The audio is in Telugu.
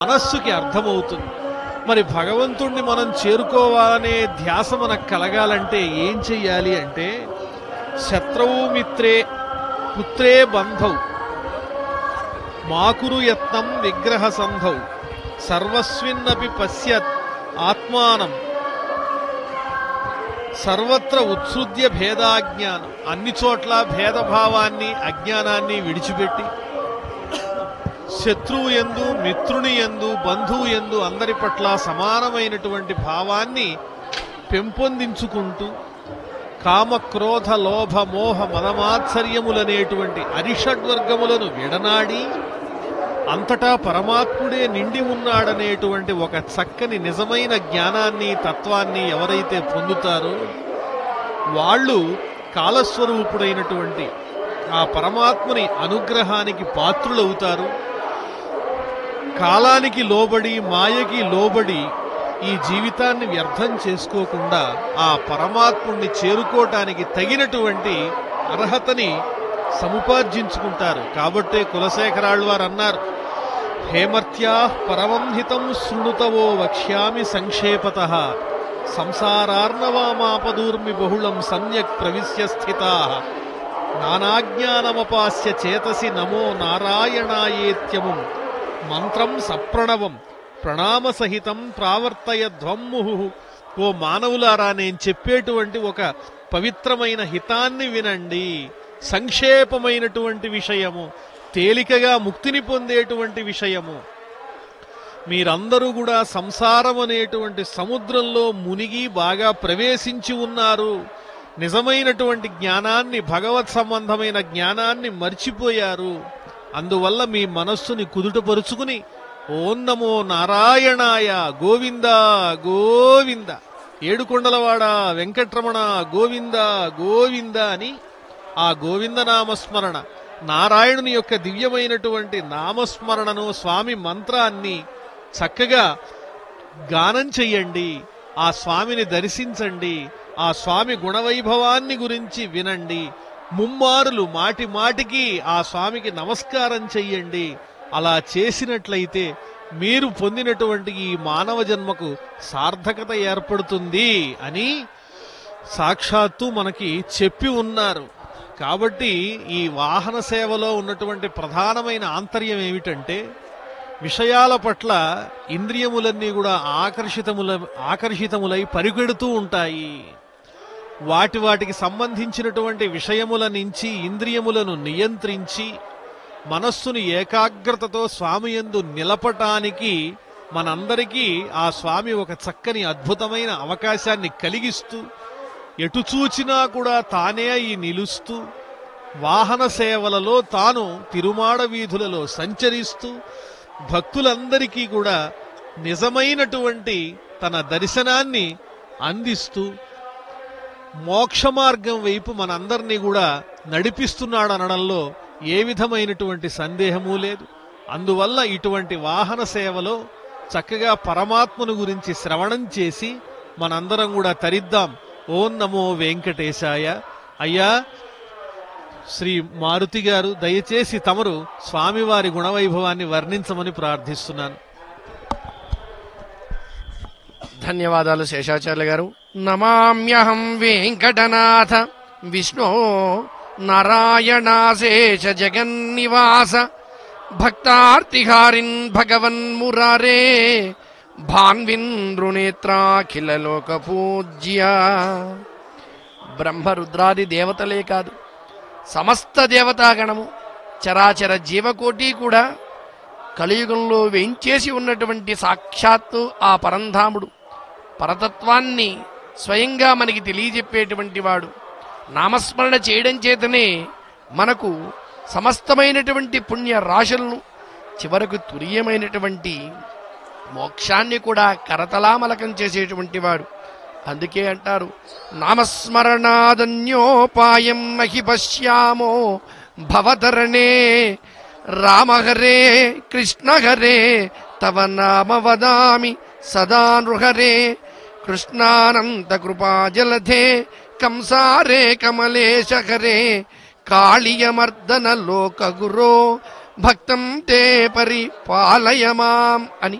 మనస్సుకి అర్థమవుతుంది మరి భగవంతుణ్ణి మనం చేరుకోవాలనే ధ్యాస మనకు కలగాలంటే ఏం చెయ్యాలి అంటే శత్రువు మిత్రే పుత్రే బంధౌ మాకురు యత్నం విగ్రహ సంధౌ సర్వస్మిన్నపి పశ్యత్ ఆత్మానం సర్వత్ర ఉత్సృజ్య భేదాజ్ఞానం అన్ని చోట్ల భేదభావాన్ని అజ్ఞానాన్ని విడిచిపెట్టి శత్రువు ఎందు మిత్రుని ఎందు బంధువు ఎందు అందరి పట్ల సమానమైనటువంటి భావాన్ని పెంపొందించుకుంటూ కామ క్రోధ లోభ మోహ మదమాత్సర్యములనేటువంటి అరిషడ్వర్గములను విడనాడి అంతటా పరమాత్ముడే నిండి ఉన్నాడనేటువంటి ఒక చక్కని నిజమైన జ్ఞానాన్ని తత్వాన్ని ఎవరైతే పొందుతారో వాళ్ళు కాలస్వరూపుడైనటువంటి ఆ పరమాత్ముని అనుగ్రహానికి పాత్రులవుతారు కాలానికి లోబడి మాయకి లోబడి ఈ జీవితాన్ని వ్యర్థం చేసుకోకుండా ఆ పరమాత్ముణ్ణి చేరుకోవటానికి తగినటువంటి అర్హతని సముపార్జించుకుంటారు కాబట్టే కులశేఖరాళ్ళు వారు అన్నారు హేమర్త్యా పరమం హితం శృణుతవో వక్ష్యామి సంక్షేపత సంసారార్ణవామాపదూర్మి బహుళం సమ్యక్ ప్రవిశ్య స్థితా నానాజ్ఞానమపాస్య చేతసి నమో నారాయణాయేత్యము మంత్రం సప్రణవం ప్రణామ సహితం ప్రావర్తయధ్వమ్ముహు ఓ మానవులారా నేను చెప్పేటువంటి ఒక పవిత్రమైన హితాన్ని వినండి సంక్షేపమైనటువంటి విషయము తేలికగా ముక్తిని పొందేటువంటి విషయము మీరందరూ కూడా సంసారం అనేటువంటి సముద్రంలో మునిగి బాగా ప్రవేశించి ఉన్నారు నిజమైనటువంటి జ్ఞానాన్ని భగవత్ సంబంధమైన జ్ఞానాన్ని మర్చిపోయారు అందువల్ల మీ మనస్సుని కుదుటపరుచుకుని ఓం నమో నారాయణాయ గోవింద గోవింద ఏడుకొండలవాడ వెంకట్రమణ గోవింద గోవింద అని ఆ గోవింద నామస్మరణ నారాయణుని యొక్క దివ్యమైనటువంటి నామస్మరణను స్వామి మంత్రాన్ని చక్కగా గానం చెయ్యండి ఆ స్వామిని దర్శించండి ఆ స్వామి గుణవైభవాన్ని గురించి వినండి ముమ్మారులు మాటి మాటికి ఆ స్వామికి నమస్కారం చెయ్యండి అలా చేసినట్లయితే మీరు పొందినటువంటి ఈ మానవ జన్మకు సార్థకత ఏర్పడుతుంది అని సాక్షాత్తు మనకి చెప్పి ఉన్నారు కాబట్టి ఈ వాహన సేవలో ఉన్నటువంటి ప్రధానమైన ఆంతర్యం ఏమిటంటే విషయాల పట్ల ఇంద్రియములన్నీ కూడా ఆకర్షితముల ఆకర్షితములై పరిగెడుతూ ఉంటాయి వాటి వాటికి సంబంధించినటువంటి విషయముల నుంచి ఇంద్రియములను నియంత్రించి మనస్సును ఏకాగ్రతతో స్వామి యందు నిలపటానికి మనందరికీ ఆ స్వామి ఒక చక్కని అద్భుతమైన అవకాశాన్ని కలిగిస్తూ ఎటు చూచినా కూడా తానే అయి నిలుస్తూ వాహన సేవలలో తాను తిరుమాడ వీధులలో సంచరిస్తూ భక్తులందరికీ కూడా నిజమైనటువంటి తన దర్శనాన్ని అందిస్తూ మోక్ష మార్గం వైపు మనందరినీ కూడా నడిపిస్తున్నాడు అనడంలో ఏ విధమైనటువంటి సందేహమూ లేదు అందువల్ల ఇటువంటి వాహన సేవలో చక్కగా పరమాత్మను గురించి శ్రవణం చేసి మనందరం కూడా తరిద్దాం ఓం నమో వెంకటేశాయ అయ్యా శ్రీ మారుతి గారు దయచేసి తమరు స్వామివారి గుణవైభవాన్ని వర్ణించమని ప్రార్థిస్తున్నాను ధన్యవాదాలు శేషాచార్య గారు నమామ్యహం వెంకటనాథ విష్ణో నారాయణాశేష జగన్నివాస భక్తార్తిహారిన్ భగవన్ మురారే భాన్వింద్రునేత్రాఖిల లోక పూజ్య బ్రహ్మరుద్రాది దేవతలే కాదు సమస్త దేవతాగణము చరాచర జీవకోటి కూడా కలియుగంలో వేంచేసి ఉన్నటువంటి సాక్షాత్తు ఆ పరంధాముడు పరతత్వాన్ని స్వయంగా మనకి తెలియజెప్పేటువంటి వాడు నామస్మరణ చేయడం చేతనే మనకు సమస్తమైనటువంటి పుణ్య రాశులను చివరకు తురీయమైనటువంటి మోక్షాన్ని కూడా కరతలామలకం చేసేటువంటి వాడు అందుకే అంటారు నామస్మరణాదన్యోపాయం మహి పశ్యామో భవతరణే రామహరే కృష్ణహరే తవ నామ వదామి సదా నృహరే కృష్ణానంద కృపాజలధే కంసారే కమలేశ హరే కాళియమర్దన లోక గురో భక్తం తే పరిపాలయ మాం అని